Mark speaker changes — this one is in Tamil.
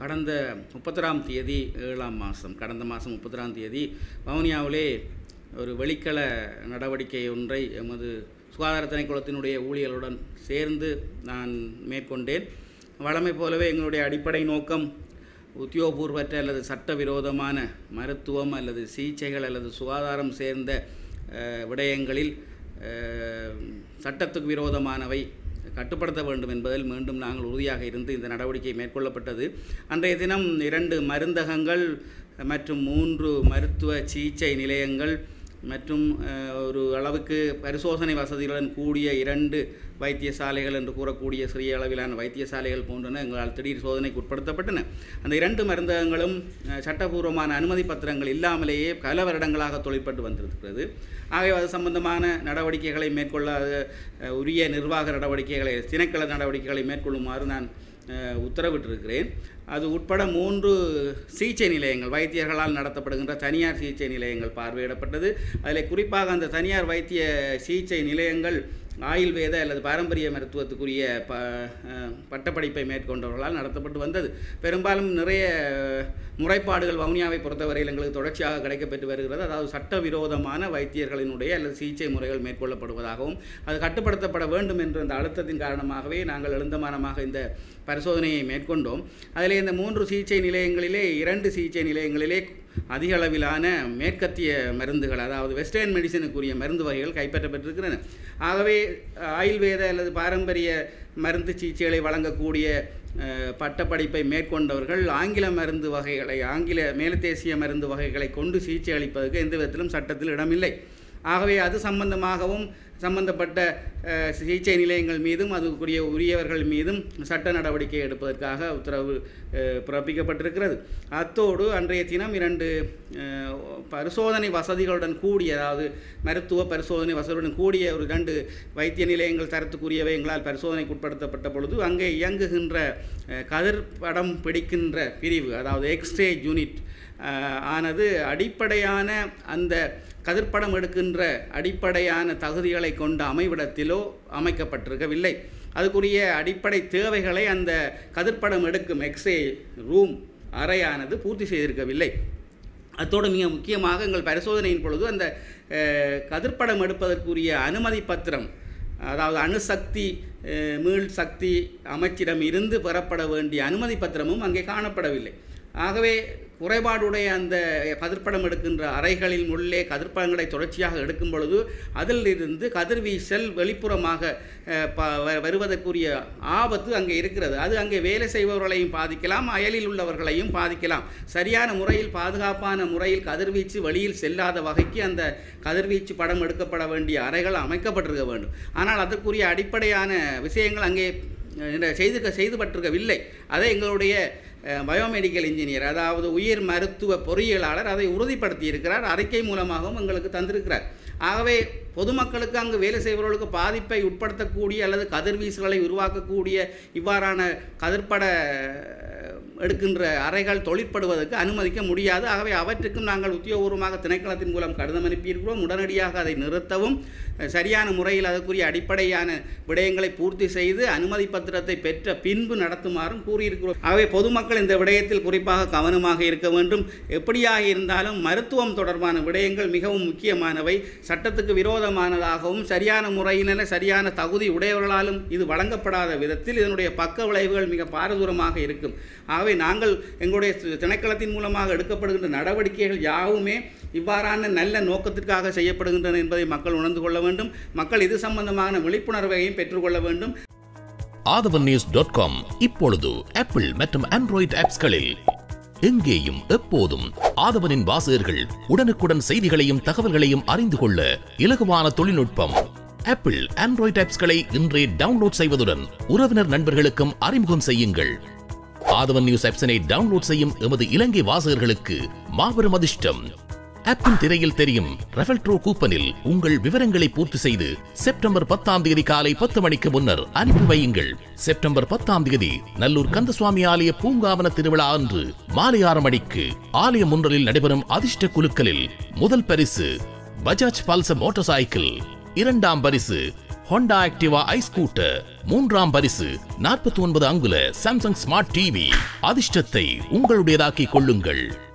Speaker 1: கடந்த முப்பத்தொராம் தேதி ஏழாம் மாதம் கடந்த மாதம் முப்பத்தொராம் தேதி வவுனியாவிலே ஒரு வெளிக்கள நடவடிக்கை ஒன்றை எமது சுகாதார திணைக்களத்தினுடைய ஊழியர்களுடன் சேர்ந்து நான் மேற்கொண்டேன் வழமை போலவே எங்களுடைய அடிப்படை நோக்கம் உத்தியோகபூர்வற்ற அல்லது சட்டவிரோதமான மருத்துவம் அல்லது சிகிச்சைகள் அல்லது சுகாதாரம் சேர்ந்த அஹ், விடயங்களில் அஹ், சட்டத்துக்கு விரோதமானவை கட்டுப்படுத்த வேண்டும் என்பதில் மீண்டும் நாங்கள் உறுதியாக இருந்து இந்த நடவடிக்கை மேற்கொள்ளப்பட்டது அன்றைய தினம் இரண்டு மருந்தகங்கள் மற்றும் மூன்று மருத்துவ சிகிச்சை நிலையங்கள் மற்றும் அஹ், ஒரு அளவுக்கு பரிசோதனை வசதிகளுடன் கூடிய இரண்டு வைத்தியசாலைகள் என்று கூறக்கூடிய சிறிய அளவிலான வைத்தியசாலைகள் போன்றன எங்களால் திடீர் சோதனைக்கு உட்படுத்தப்பட்டன அந்த இரண்டு மருந்தகங்களும் அஹ், சட்டபூர்வமான அனுமதி பத்திரங்கள் இல்லாமலேயே பல வருடங்களாக தொழிற்பட்டு வந்திருக்கிறது ஆகவே அது சம்பந்தமான நடவடிக்கைகளை மேற்கொள்ள அஹ், உரிய நிர்வாக நடவடிக்கைகளை திணைக்கள நடவடிக்கைகளை மேற்கொள்ளுமாறு நான் அஹ், உத்தரவிட்டிருக்கிறேன் அது உட்பட மூன்று சிகிச்சை நிலையங்கள் வைத்தியர்களால் நடத்தப்படுகின்ற தனியார் சிகிச்சை நிலையங்கள் பார்வையிடப்பட்டது அதில் குறிப்பாக அந்த தனியார் வைத்திய சிகிச்சை நிலையங்கள் ஆயுர்வேத அல்லது பாரம்பரிய மருத்துவத்துக்குரிய ப அஹ், பட்டப்படிப்பை மேற்கொண்டவர்களால் நடத்தப்பட்டு வந்தது பெரும்பாலும் நிறைய முறைப்பாடுகள் வவுனியாவை பொறுத்தவரையில் எங்களுக்கு தொடர்ச்சியாக கிடைக்கப்பெற்று வருகிறது அதாவது சட்டவிரோதமான வைத்தியர்களினுடைய அல்லது சிகிச்சை முறைகள் மேற்கொள்ளப்படுவதாகவும் அது கட்டுப்படுத்தப்பட வேண்டும் என்ற அந்த அழுத்தத்தின் காரணமாகவே நாங்கள் எழுந்தமானமாக இந்த பரிசோதனையை மேற்கொண்டோம் அதில் இந்த மூன்று சிகிச்சை நிலையங்களிலே இரண்டு சிகிச்சை நிலையங்களிலே அதிக அளவிலான மேற்கத்திய மருந்துகள் அதாவது வெஸ்டர்ன் மெடிசனுக்குரிய மருந்து வகைகள் கைப்பற்றப்பட்டிருக்கின்றன ஆகவே ஆயுர்வேத அல்லது பாரம்பரிய மருந்து சிகிச்சைகளை வழங்கக்கூடிய அஹ், பட்டப்படிப்பை மேற்கொண்டவர்கள் ஆங்கில மருந்து வகைகளை ஆங்கில மேலத்தேசிய மருந்து வகைகளை கொண்டு சிகிச்சை அளிப்பதற்கு எந்த விதத்திலும் சட்டத்தில் இடமில்லை ஆகவே அது சம்பந்தமாகவும் சம்பந்தப்பட்ட அஹ், சிகிச்சை நிலையங்கள் மீதும் அதுக்குரிய உரியவர்கள் மீதும் சட்ட நடவடிக்கை எடுப்பதற்காக உத்தரவு அஹ், பிறப்பிக்கப்பட்டிருக்கிறது அத்தோடு அன்றைய தினம் இரண்டு அஹ், பரிசோதனை வசதிகளுடன் கூடிய அதாவது மருத்துவ பரிசோதனை வசதியுடன் கூடிய ஒரு இரண்டு வைத்திய நிலையங்கள் தரத்துக்குரியவை எங்களால் பரிசோதனைக்கு உட்படுத்தப்பட்ட பொழுது அங்கே இயங்குகின்ற அஹ், கதிர் படம் பிடிக்கின்ற பிரிவு அதாவது எக்ஸ்ரே யூனிட் அஹ், ஆனது அடிப்படையான அந்த கதிர்ப்படம் எடுக்கின்ற அடிப்படையான தகுதிகளை கொண்ட அமைவிடத்திலோ அமைக்கப்பட்டிருக்கவில்லை அதுக்குரிய அடிப்படை தேவைகளை அந்த கதிர்ப்படம் எடுக்கும் எக்ஸ்ரே ரூம் அறையானது பூர்த்தி செய்திருக்கவில்லை அத்தோடு மிக முக்கியமாக எங்கள் பரிசோதனையின் பொழுது அந்த அஹ், கதிர்ப்படம் எடுப்பதற்குரிய அனுமதி பத்திரம் அதாவது அணுசக்தி அஹ், மீள் சக்தி அமைச்சிடம் இருந்து பெறப்பட வேண்டிய அனுமதி பத்திரமும் அங்கே காணப்படவில்லை ஆகவே குறைபாடுடைய அந்த கதிர்ப்படம் எடுக்கின்ற அறைகளின் உள்ளே கதிர்ப்படங்களை தொடர்ச்சியாக எடுக்கும் பொழுது அதிலிருந்து கதிர்வீசல் வெளிப்புறமாக அஹ், ப வ- வருவதற்குரிய ஆபத்து அங்கே இருக்கிறது அது அங்கே வேலை செய்பவர்களையும் பாதிக்கலாம் அயலில் உள்ளவர்களையும் பாதிக்கலாம் சரியான முறையில் பாதுகாப்பான முறையில் கதிர்வீச்சு வெளியில் செல்லாத வகைக்கு அந்த கதிர்வீச்சு படம் எடுக்கப்பட வேண்டிய அறைகள் அமைக்கப்பட்டிருக்க வேண்டும் ஆனால் அதற்குரிய அடிப்படையான விஷயங்கள் அங்கே அஹ், செய்து செய்துபட்டிருக்கவில்லை அதை எங்களுடைய அஹ், பயோமெடிக்கல் இன்ஜினியர் அதாவது உயிர் மருத்துவ பொறியியலாளர் அதை உறுதிப்படுத்தி இருக்கிறார் அறிக்கை மூலமாகவும் எங்களுக்கு தந்திருக்கிறார் ஆகவே பொதுமக்களுக்கு அங்கு வேலை செய்பவர்களுக்கு பாதிப்பை உட்படுத்தக்கூடிய அல்லது கதிர்வீசுகளை உருவாக்கக்கூடிய இவ்வாறான கதிர்ப்பட அஹ், எடுக்கின்ற அறைகள் தொழிற்படுவதற்கு அனுமதிக்க முடியாது ஆகவே அவற்றுக்கும் நாங்கள் உத்தியோகபூர்வமாக திணைக்களத்தின் மூலம் கடிதம் அனுப்பியிருக்கிறோம் உடனடியாக அதை நிறுத்தவும் அஹ், சரியான முறையில் அதற்குரிய அடிப்படையான விடயங்களை பூர்த்தி செய்து அனுமதி பத்திரத்தை பெற்ற பின்பு நடத்துமாறும் கூறியிருக்கிறோம் ஆகவே பொதுமக்கள் இந்த விடயத்தில் குறிப்பாக கவனமாக இருக்க வேண்டும் எப்படியாக இருந்தாலும் மருத்துவம் தொடர்பான விடயங்கள் மிகவும் முக்கியமானவை சட்டத்துக்கு விரோதமானதாகவும் சரியான முறையில சரியான தகுதி உடையவர்களாலும் இது வழங்கப்படாத விதத்தில் இதனுடைய பக்க விளைவுகள் மிக பாரதூரமாக இருக்கும் ஆகவே நாங்கள் எங்களுடைய தி- திணைக்களத்தின் மூலமாக எடுக்கப்படுகின்ற நடவடிக்கைகள் யாவுமே இவ்வாறான நல்ல நோக்கத்திற்காக செய்யப்படுகின்றன என்பதை மக்கள் உணர்ந்து கொள்ள வேண்டும் மக்கள் இது சம்பந்தமான விழிப்புணர்வையும் பெற்றுக்கொள்ள வேண்டும்
Speaker 2: ஆதவன் நியூஸ் டாட் காம் இப்பொழுது ஆப்பிள் மற்றும் ஆண்ட்ராய்டு ஆப்ஸ்களில் எங்கேயும் எப்போதும் ஆதவனின் வாசகர்கள் உடனுக்குடன் செய்திகளையும் தகவல்களையும் அறிந்து கொள்ள இலகுவான தொழில்நுட்பம் ஆப்பிள் ஆண்ட்ராய்டு ஆப்ஸ்களை இன்றே டவுன்லோட் செய்வதுடன் உறவினர் நண்பர்களுக்கும் அறிமுகம் செய்யுங்கள் ஆதவன் நியூஸ் ஆப்ஸினை டவுன்லோட் செய்யும் எமது இலங்கை வாசகர்களுக்கு மாபெரும் அதிர்ஷ்டம் ஆப்பின் திரையில் தெரியும் ரெஃபல்ட்ரோ கூப்பனில் உங்கள் விவரங்களை பூர்த்தி செய்து செப்டம்பர் பத்தாம் தேதி காலை பத்து மணிக்கு முன்னர் அனுப்பி வையுங்கள் செப்டம்பர் பத்தாம் தேதி நல்லூர் கந்தசுவாமி ஆலய பூங்காவன திருவிழா அன்று மாலை ஆறு மணிக்கு ஆலயம் ஒன்றலில் நடைபெறும் அதிர்ஷ்ட குலுக்கலில் முதல் பரிசு பஜாஜ் பல்சர் மோட்டார் சைக்கிள் இரண்டாம் பரிசு ஹோண்டா ஆக்டிவா ஐ ஸ்கூட்டர் மூன்றாம் பரிசு நாற்பத்தி ஒன்பது அங்குல சாம்சங் ஸ்மார்ட் டிவி அதிர்ஷ்டத்தை உங்களுடையதாக்கிக் கொள்ளுங்கள்